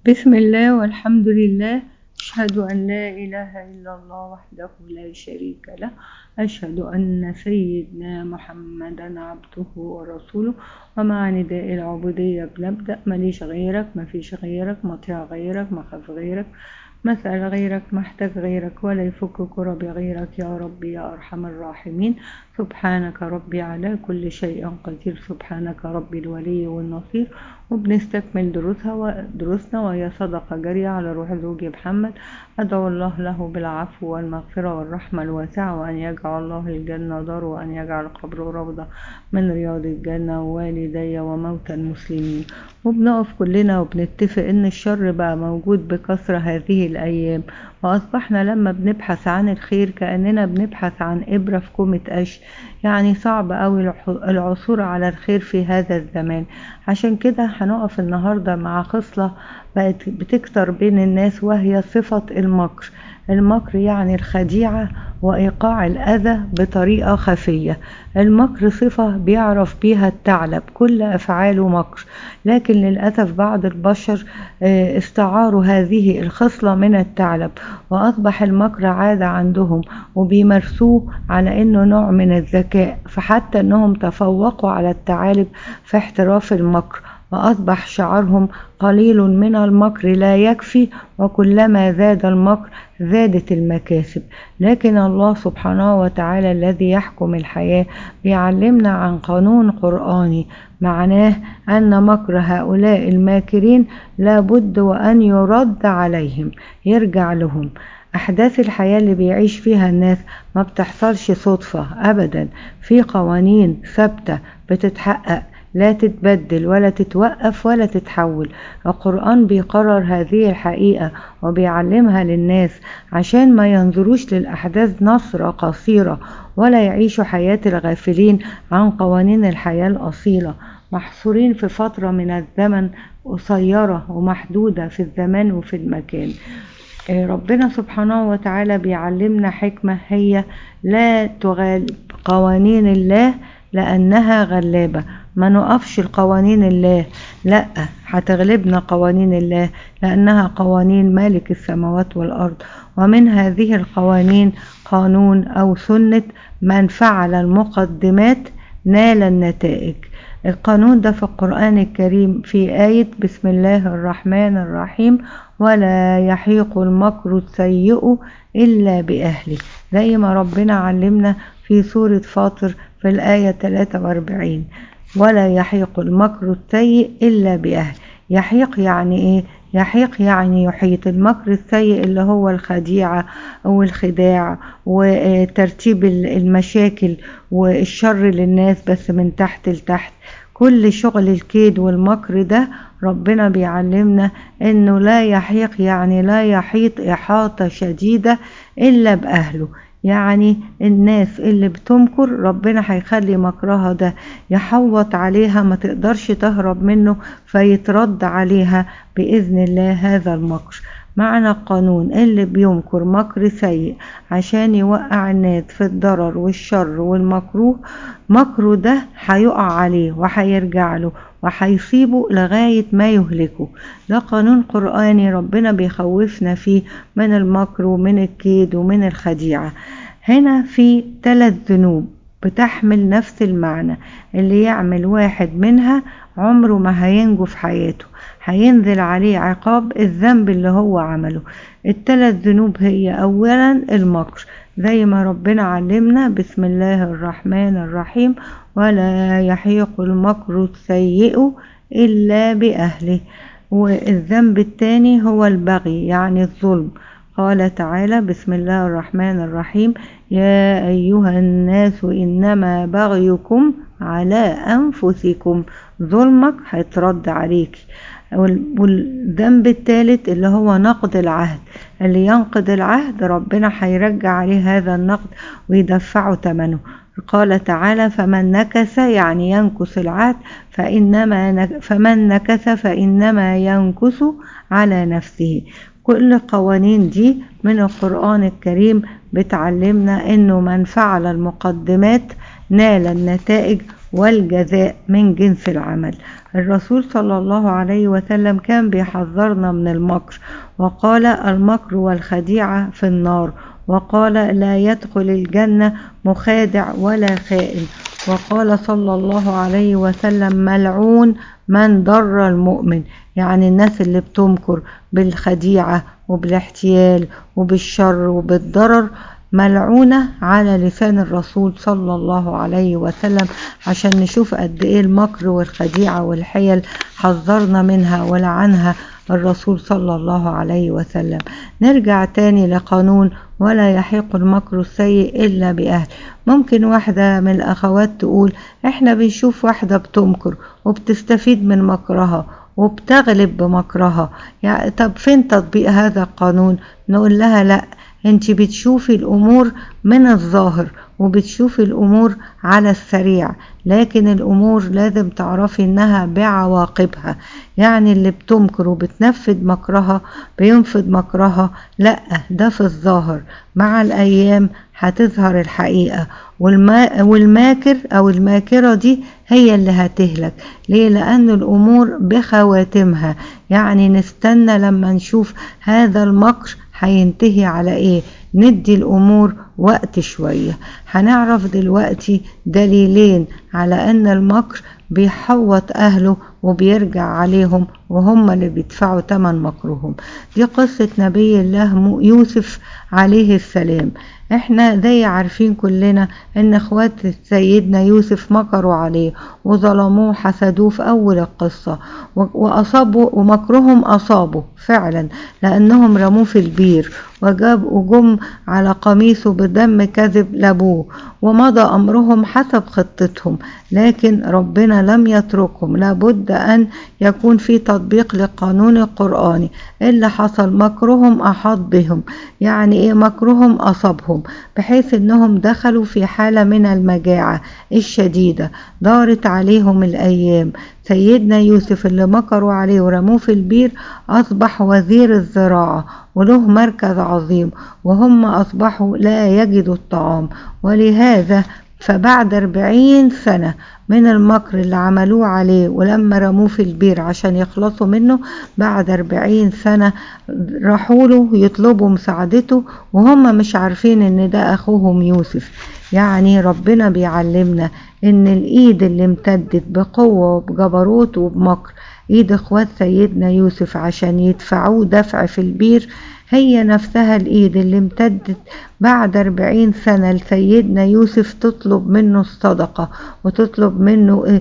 بسم الله والحمد لله أشهد أن لا إله إلا الله وحده لا شريك له أشهد أن سيدنا محمدا عبده ورسوله ومع نداء العبودية بنبدأ ماليش غيرك مفيش غيرك مطيع غيرك مخاف غيرك مسأل غيرك محتاج غيرك ولا يفك كرب غيرك يا ربي يا أرحم الراحمين سبحانك ربي على كل شيء قدير سبحانك ربي الولي والنصير وبنستكمل دروسها ودروسنا وهي صدقة جارية على روح زوجي محمد أدعو الله له بالعفو والمغفرة والرحمة الواسعة وأن يجعل الله الجنة دار وأن يجعل قبره روضة من رياض الجنة ووالدي وموتى المسلمين وبنقف كلنا وبنتفق إن الشر بقى موجود بكثرة هذه الأيام وأصبحنا لما بنبحث عن الخير كأننا بنبحث عن إبرة في كومة قش يعني صعب أوي العثور على الخير في هذا الزمان عشان كده هنقف النهاردة مع خصلة بقت بتكتر بين الناس وهي صفة المكر المكر يعني الخديعة وإيقاع الأذى بطريقة خفية المكر صفة بيعرف بيها الثعلب كل أفعاله مكر لكن للأسف بعض البشر استعاروا هذه الخصلة من الثعلب وأصبح المكر عادة عندهم وبيمارسوه على إنه نوع من الذكاء فحتى إنهم تفوقوا على الثعالب في احتراف المكر وأصبح شعارهم قليل من المكر لا يكفي وكلما زاد المكر زادت المكاسب لكن الله سبحانه وتعالى الذي يحكم الحياة بيعلمنا عن قانون قرآني معناه أن مكر هؤلاء الماكرين لابد وأن يرد عليهم يرجع لهم أحداث الحياة اللي بيعيش فيها الناس ما بتحصلش صدفة أبدا في قوانين ثابتة بتتحقق لا تتبدل ولا تتوقف ولا تتحول القرآن بيقرر هذه الحقيقة وبيعلمها للناس عشان ما ينظروش للأحداث نصرة قصيرة ولا يعيشوا حياة الغافلين عن قوانين الحياة الأصيلة محصورين في فترة من الزمن قصيرة ومحدودة في الزمان وفي المكان ربنا سبحانه وتعالى بيعلمنا حكمة هي لا تغالب قوانين الله لأنها غلابة ما نقفش القوانين الله لا هتغلبنا قوانين الله لأنها قوانين مالك السماوات والأرض ومن هذه القوانين قانون أو سنة من فعل المقدمات نال النتائج القانون ده في القرآن الكريم في آية بسم الله الرحمن الرحيم ولا يحيق المكر السيء إلا بأهله زي ما ربنا علمنا في سورة فاطر في الآية 43 ولا يحيق المكر السيء إلا بأهله يحيق يعني إيه يحيق يعني يحيط المكر السيء اللي هو الخديعة والخداع وترتيب المشاكل والشر للناس بس من تحت لتحت كل شغل الكيد والمكر ده ربنا بيعلمنا انه لا يحيق يعني لا يحيط احاطة شديدة الا باهله يعني الناس اللي بتمكر ربنا هيخلي مكرها ده يحوط عليها ما تقدرش تهرب منه فيترد عليها بإذن الله هذا المكر معنى القانون اللي بيمكر مكر سيء عشان يوقع الناس في الضرر والشر والمكروه مكره ده هيقع عليه وهيرجع له وهيصيبه لغاية ما يهلكه ده قانون قرآني ربنا بيخوفنا فيه من المكر ومن الكيد ومن الخديعة هنا في ثلاث ذنوب بتحمل نفس المعنى اللي يعمل واحد منها عمره ما هينجو في حياته هينزل عليه عقاب الذنب اللي هو عمله الثلاث ذنوب هي اولا المكر زي ما ربنا علمنا بسم الله الرحمن الرحيم ولا يحيق المكر السيء الا باهله والذنب الثاني هو البغي يعني الظلم قال تعالى بسم الله الرحمن الرحيم يا أيها الناس إنما بغيكم على أنفسكم ظلمك هيترد عليك والذنب الثالث اللي هو نقد العهد اللي ينقض العهد ربنا هيرجع عليه هذا النقد ويدفعه ثمنه قال تعالى فمن نكث يعني ينكث العهد فإنما فمن نكث فإنما ينكث على نفسه كل القوانين دي من القرآن الكريم بتعلمنا انه من فعل المقدمات نال النتائج والجزاء من جنس العمل الرسول صلى الله عليه وسلم كان بيحذرنا من المكر وقال المكر والخديعة في النار وقال لا يدخل الجنة مخادع ولا خائن وقال صلى الله عليه وسلم ملعون من ضر المؤمن يعني الناس اللي بتمكر بالخديعة وبالاحتيال وبالشر وبالضرر ملعونة على لسان الرسول صلى الله عليه وسلم عشان نشوف قد ايه المكر والخديعة والحيل حذرنا منها ولعنها الرسول صلى الله عليه وسلم نرجع تاني لقانون ولا يحيق المكر السيء إلا بأهل ممكن واحدة من الأخوات تقول احنا بنشوف واحدة بتمكر وبتستفيد من مكرها وبتغلب بمكرها يعني طب فين تطبيق هذا القانون نقول لها لا انت بتشوفي الامور من الظاهر وبتشوفي الامور على السريع لكن الامور لازم تعرفي انها بعواقبها يعني اللي بتمكر وبتنفذ مكرها بينفذ مكرها لا ده في الظاهر مع الايام هتظهر الحقيقة والما والماكر او الماكرة دي هي اللي هتهلك ليه لان الامور بخواتمها يعني نستنى لما نشوف هذا المكر هينتهي على ايه ندي الامور وقت شوية هنعرف دلوقتي دليلين على ان المكر بيحوط اهله وبيرجع عليهم وهم اللي بيدفعوا تمن مكرهم دي قصة نبي الله يوسف عليه السلام احنا زي عارفين كلنا ان اخوات سيدنا يوسف مكروا عليه وظلموه حسدوه في اول القصة واصابوا ومكرهم اصابه فعلا لانهم رموه في البير وجاب وجم على قميصه بدم كذب لابوه ومضى امرهم حسب خطتهم لكن ربنا لم يتركهم لابد ان يكون في تطبيق للقانون القرآني اللي حصل مكرهم احاط بهم يعني ايه مكرهم اصابهم بحيث انهم دخلوا في حالة من المجاعة الشديدة دارت عليهم الايام سيدنا يوسف اللي مكروا عليه ورموه في البير أصبح وزير الزراعة وله مركز عظيم وهم أصبحوا لا يجدوا الطعام ولهذا فبعد أربعين سنة من المكر اللي عملوه عليه ولما رموه في البير عشان يخلصوا منه بعد أربعين سنة راحوا له يطلبوا مساعدته وهم مش عارفين ان ده أخوهم يوسف يعني ربنا بيعلمنا ان الايد اللي امتدت بقوة وبجبروت وبمكر ايد اخوات سيدنا يوسف عشان يدفعوه دفع في البير هي نفسها الايد اللي امتدت بعد أربعين سنة لسيدنا يوسف تطلب منه الصدقة وتطلب منه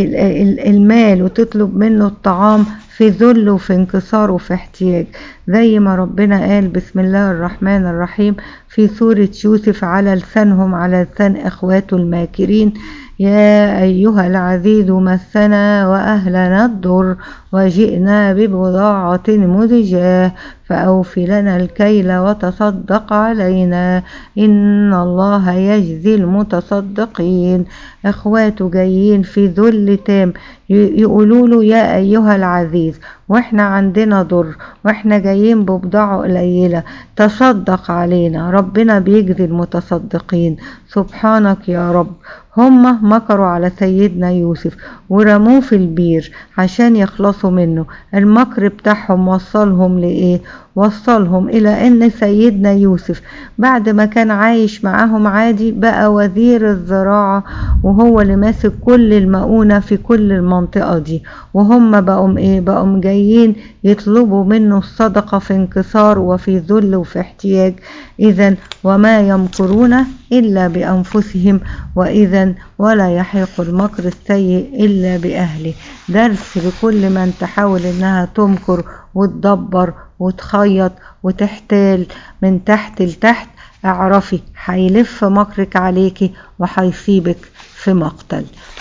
المال وتطلب منه الطعام في ذل وفي انكسار وفي احتياج زي ما ربنا قال بسم الله الرحمن الرحيم في سورة يوسف على لسانهم على لسان اخواته الماكرين يا أيها العزيز مسنا وأهلنا الضر وجئنا ببضاعة مزجاة فأوف لنا الكيل وتصدق علينا إن الله يجزي المتصدقين إخواته جايين في ذل تام يقولوا له يا أيها العزيز واحنا عندنا ضر واحنا جايين ببضاعة قليلة تصدق علينا ربنا بيجزي المتصدقين سبحانك يا رب هم مكروا على سيدنا يوسف ورموه في البير عشان يخلصوا منه المكر بتاعهم وصلهم لإيه وصلهم إلى أن سيدنا يوسف بعد ما كان عايش معاهم عادي بقى وزير الزراعة وهو اللي ماسك كل المؤونة في كل المنطقة دي وهم بقوا إيه بقوا جايين يطلبوا منه الصدقة في انكسار وفي ذل وفي احتياج إذا وما يمكرون إلا بأنفسهم وإذا ولا يحيق المكر السيء إلا بأهله درس لكل من تحاول إنها تمكر وتدبر وتخيط وتحتال من تحت لتحت اعرفي هيلف مكرك عليكي وهيصيبك في مقتل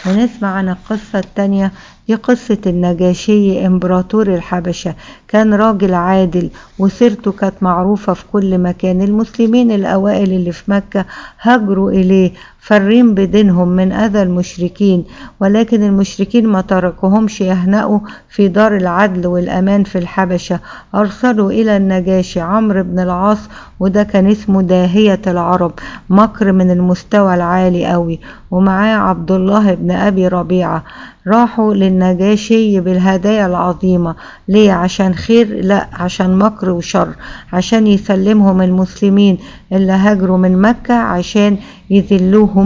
ونسمع عن القصة التانية دي قصة النجاشي امبراطور الحبشة كان راجل عادل وسيرته كانت معروفة في كل مكان المسلمين الأوائل اللي في مكة هاجروا إليه فرين بدينهم من أذى المشركين ولكن المشركين ما تركوهمش يهنأوا في دار العدل والأمان في الحبشة أرسلوا إلى النجاشي عمرو بن العاص وده كان اسمه داهية العرب مكر من المستوى العالي قوي ومعاه عبد الله بن أبي ربيعة راحوا للنجاشي بالهدايا العظيمة ليه عشان خير لا عشان مكر وشر عشان يسلمهم المسلمين اللي هاجروا من مكة عشان يذلوهم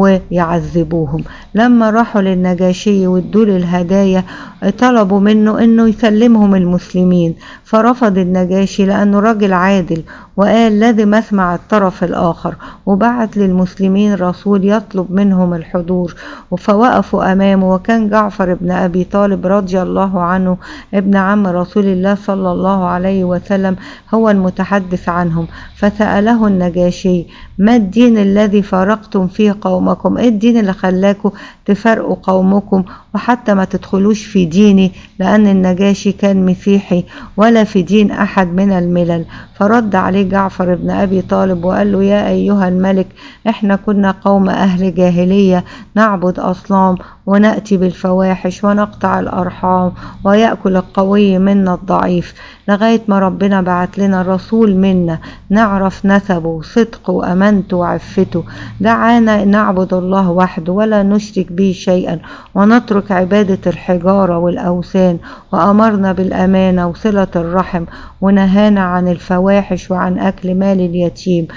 ويعذبوهم لما راحوا للنجاشي وادوا الهدايا طلبوا منه انه يسلمهم المسلمين فرفض النجاشي لانه راجل عادل وقال لازم اسمع الطرف الاخر وبعت للمسلمين رسول يطلب منهم الحضور فوقفوا امامه وكان جعفر بن ابي طالب رضي الله عنه ابن عم رسول الله صلى الله عليه وسلم هو المتحدث عنهم فساله النجاشي ما الدين الذي فارقتم فيه قومكم ايه الدين اللي خلاكم تفرقوا قومكم وحتى ما تدخلوش في ديني لأن النجاشي كان مسيحي ولا في دين أحد من الملل فرد عليه جعفر بن أبي طالب وقال له يا أيها الملك احنا كنا قوم أهل جاهلية نعبد أصنام ونأتي بالفواحش ونقطع الأرحام ويأكل القوي منا الضعيف لغاية ما ربنا بعت لنا رسول منا نعرف نسبه وصدقه وأمانته وعفته دعانا نعبد الله وحده ولا نشرك به شيئا ونترك عبادة الحجارة والأوثان وأمرنا بالأمانة وصلة الرحم ونهانا عن الفواحش وعن أكل مال اليتيم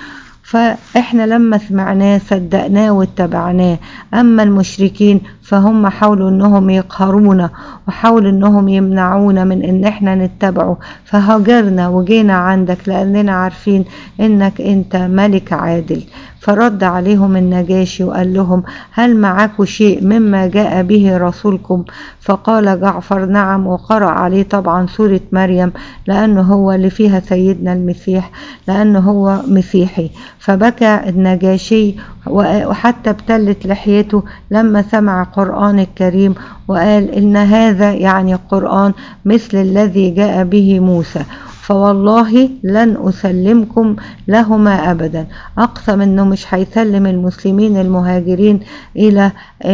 فاحنا لما سمعناه صدقناه واتبعناه اما المشركين فهم حاولوا انهم يقهرونا وحاولوا انهم يمنعونا من ان احنا نتبعه فهاجرنا وجينا عندك لاننا عارفين انك انت ملك عادل فرد عليهم النجاشي وقال لهم هل معكم شيء مما جاء به رسولكم فقال جعفر نعم وقرأ عليه طبعا سورة مريم لأنه هو اللي فيها سيدنا المسيح لأنه هو مسيحي فبكى النجاشي وحتى ابتلت لحيته لما سمع القرآن الكريم وقال إن هذا يعني القرآن مثل الذي جاء به موسى فوالله لن أسلمكم لهما أبدا أقسم أنه مش هيسلم المسلمين المهاجرين إلى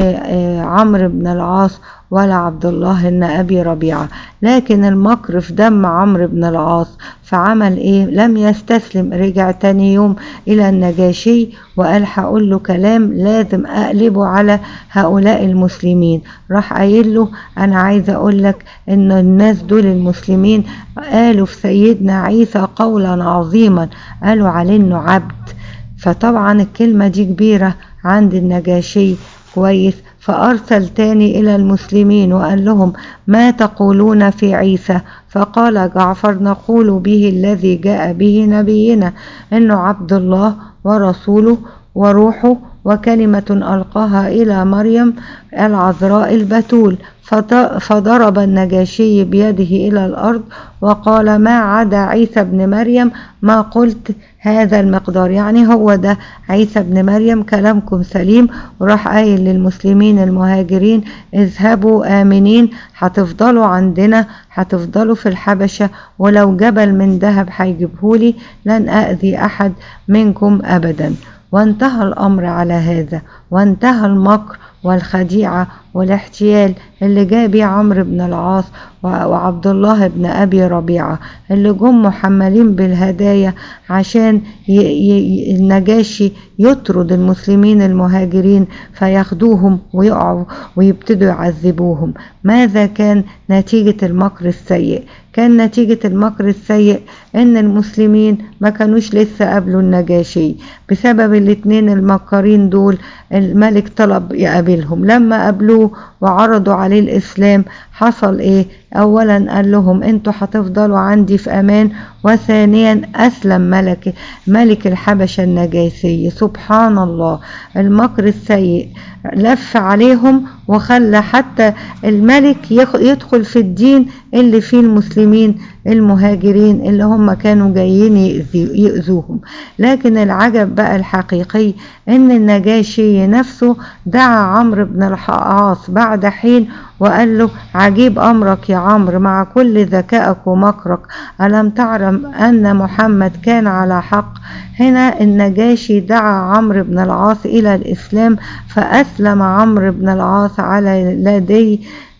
عمرو بن العاص ولا عبد الله بن أبي ربيعة لكن المكر في دم عمرو بن العاص فعمل ايه لم يستسلم رجع تاني يوم الى النجاشي وقال هقول له كلام لازم اقلبه على هؤلاء المسلمين راح قايل له انا عايزه اقول لك ان الناس دول المسلمين قالوا في سيدنا عيسى قولا عظيما قالوا عليه انه عبد فطبعا الكلمه دي كبيره عند النجاشي كويس فأرسل تاني إلى المسلمين وقال لهم ما تقولون في عيسى فقال جعفر نقول به الذي جاء به نبينا إنه عبد الله ورسوله وروحه وكلمة ألقاها إلى مريم العذراء البتول فضرب النجاشي بيده إلى الأرض وقال ما عدا عيسى بن مريم ما قلت هذا المقدار يعني هو ده عيسى بن مريم كلامكم سليم وراح قايل للمسلمين المهاجرين اذهبوا آمنين هتفضلوا عندنا هتفضلوا في الحبشة ولو جبل من ذهب هيجيبهولي لن أذي أحد منكم أبدا وانتهى الأمر على هذا وانتهى المكر والخديعة والاحتيال اللي جاء بيه عمرو بن العاص وعبد الله بن أبي ربيعة اللي جم محملين بالهدايا عشان النجاشي يطرد المسلمين المهاجرين فياخدوهم ويقعوا ويبتدوا يعذبوهم ماذا كان نتيجة المكر السيء كان نتيجة المكر السيء ان المسلمين ما كانوش لسه قابلوا النجاشي بسبب الاتنين المكارين دول الملك طلب يقابلهم لما قابلوه وعرضوا عليه الإسلام حصل ايه اولا قال لهم انتوا هتفضلوا عندي في امان وثانيا اسلم ملك ملك الحبشة النجاسي سبحان الله المكر السيء لف عليهم وخلى حتى الملك يدخل في الدين اللي فيه المسلمين المهاجرين اللي هم كانوا جايين يؤذوهم لكن العجب بقى الحقيقي ان النجاشي نفسه دعا عمرو بن العاص بعد حين وقال له عجيب امرك يا عمرو مع كل ذكائك ومكرك الم تعلم ان محمد كان على حق هنا النجاشي دعا عمرو بن العاص الى الاسلام فاسلم عمرو بن العاص على يدي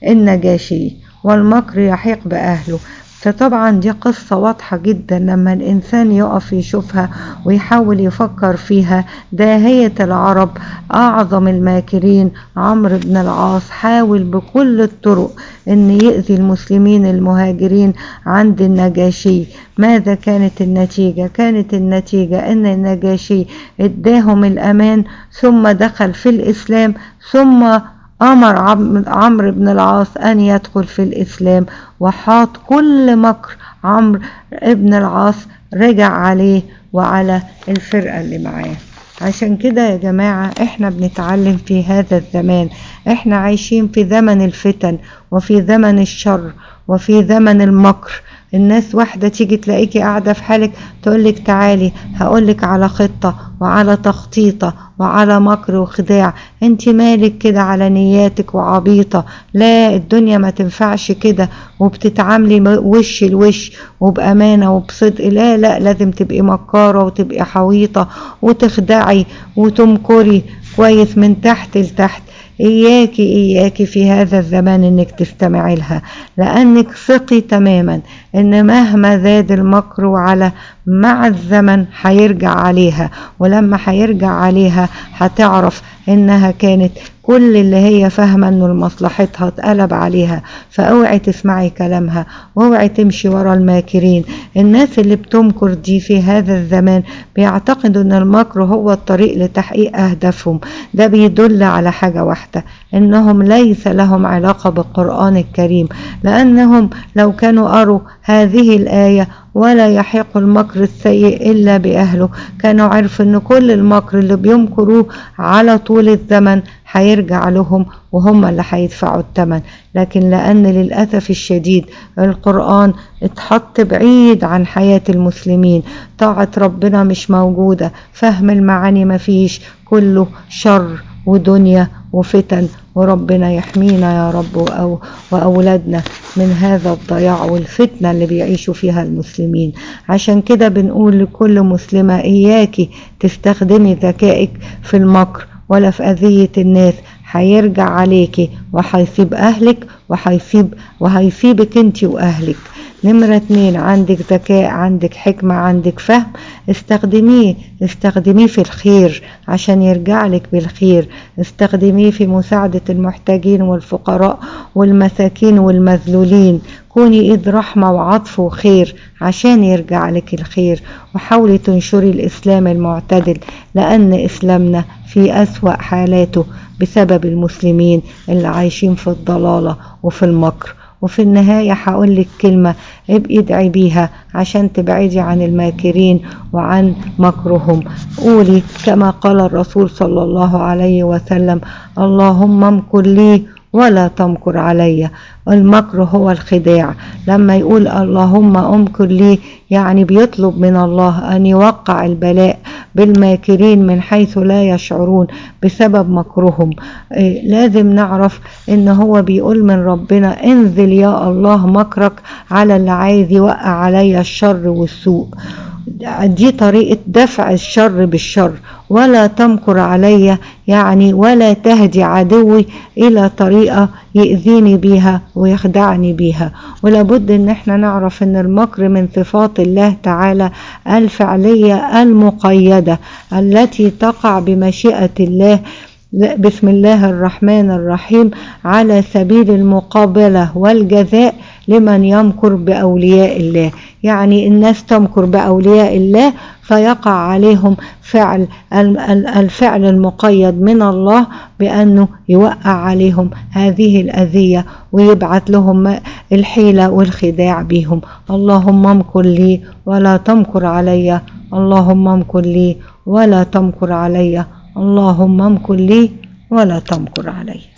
النجاشي والمكر يحيق باهله فطبعا دي قصة واضحة جدا لما الإنسان يقف يشوفها ويحاول يفكر فيها داهية العرب أعظم الماكرين عمرو بن العاص حاول بكل الطرق أن يأذي المسلمين المهاجرين عند النجاشي ماذا كانت النتيجة؟ كانت النتيجة أن النجاشي اداهم الأمان ثم دخل في الإسلام ثم أمر عمرو بن العاص أن يدخل في الإسلام وحاط كل مكر عمرو بن العاص رجع عليه وعلى الفرقة اللي معاه عشان كده يا جماعة احنا بنتعلم في هذا الزمان احنا عايشين في زمن الفتن وفي زمن الشر وفي زمن المكر الناس واحدة تيجي تلاقيكي قاعدة في حالك تقولك تعالي هقولك على خطة وعلى تخطيطة وعلى مكر وخداع انت مالك كده على نياتك وعبيطة لا الدنيا ما تنفعش كده وبتتعاملي وش الوش وبأمانة وبصدق لا لا لازم تبقي مكارة وتبقي حويطة وتخدعي وتمكري كويس من تحت لتحت إياكي إياكي في هذا الزمان إنك تستمعي لها لأنك ثقي تماما إن مهما زاد المكر على مع الزمن هيرجع عليها ولما هيرجع عليها هتعرف إنها كانت كل اللي هي فاهمة انه لمصلحتها اتقلب عليها فاوعي تسمعي كلامها واوعي تمشي ورا الماكرين الناس اللي بتمكر دي في هذا الزمان بيعتقدوا ان المكر هو الطريق لتحقيق اهدافهم ده بيدل على حاجة واحدة انهم ليس لهم علاقة بالقرآن الكريم لانهم لو كانوا قروا هذه الآية ولا يحق المكر السيء إلا بأهله كانوا عرفوا أن كل المكر اللي بيمكروه على طول الزمن هيرجع لهم وهم اللي هيدفعوا الثمن لكن لأن للأسف الشديد القرآن اتحط بعيد عن حياة المسلمين طاعة ربنا مش موجودة فهم المعاني مفيش كله شر ودنيا وفتن وربنا يحمينا يا رب أو وأولادنا من هذا الضياع والفتنة اللي بيعيشوا فيها المسلمين عشان كده بنقول لكل مسلمة إياكي تستخدمي ذكائك في المكر ولا في أذية الناس هيرجع عليكي وهيسيب أهلك وهيسيب وهيسيبك انت وأهلك نمرة اتنين عندك ذكاء عندك حكمة عندك فهم استخدميه استخدميه في الخير عشان يرجع لك بالخير استخدميه في مساعدة المحتاجين والفقراء والمساكين والمذلولين كوني ايد رحمة وعطف وخير عشان يرجع لك الخير وحاولي تنشري الاسلام المعتدل لان اسلامنا في اسوأ حالاته بسبب المسلمين اللي عايشين في الضلالة وفي المكر وفي النهاية هقول لك كلمة ابقي ادعي بيها عشان تبعدي عن الماكرين وعن مكرهم قولي كما قال الرسول صلى الله عليه وسلم اللهم امكر لي ولا تمكر علي المكر هو الخداع لما يقول اللهم امكر لي يعني بيطلب من الله ان يوقع البلاء بالماكرين من حيث لا يشعرون بسبب مكرهم إيه لازم نعرف ان هو بيقول من ربنا انزل يا الله مكرك على اللي عايز يوقع علي الشر والسوء دي طريقة دفع الشر بالشر ولا تمكر علي يعني ولا تهدي عدوي إلى طريقة يأذيني بيها ويخدعني بيها ولابد ان احنا نعرف ان المكر من صفات الله تعالى الفعلية المقيدة التي تقع بمشيئة الله بسم الله الرحمن الرحيم على سبيل المقابلة والجزاء لمن يمكر بأولياء الله يعني الناس تمكر بأولياء الله فيقع عليهم فعل الفعل المقيد من الله بأنه يوقع عليهم هذه الأذية ويبعث لهم الحيلة والخداع بهم اللهم امكر لي ولا تمكر علي اللهم امكر لي ولا تمكر علي اللهم امكر لي ولا تمكر علي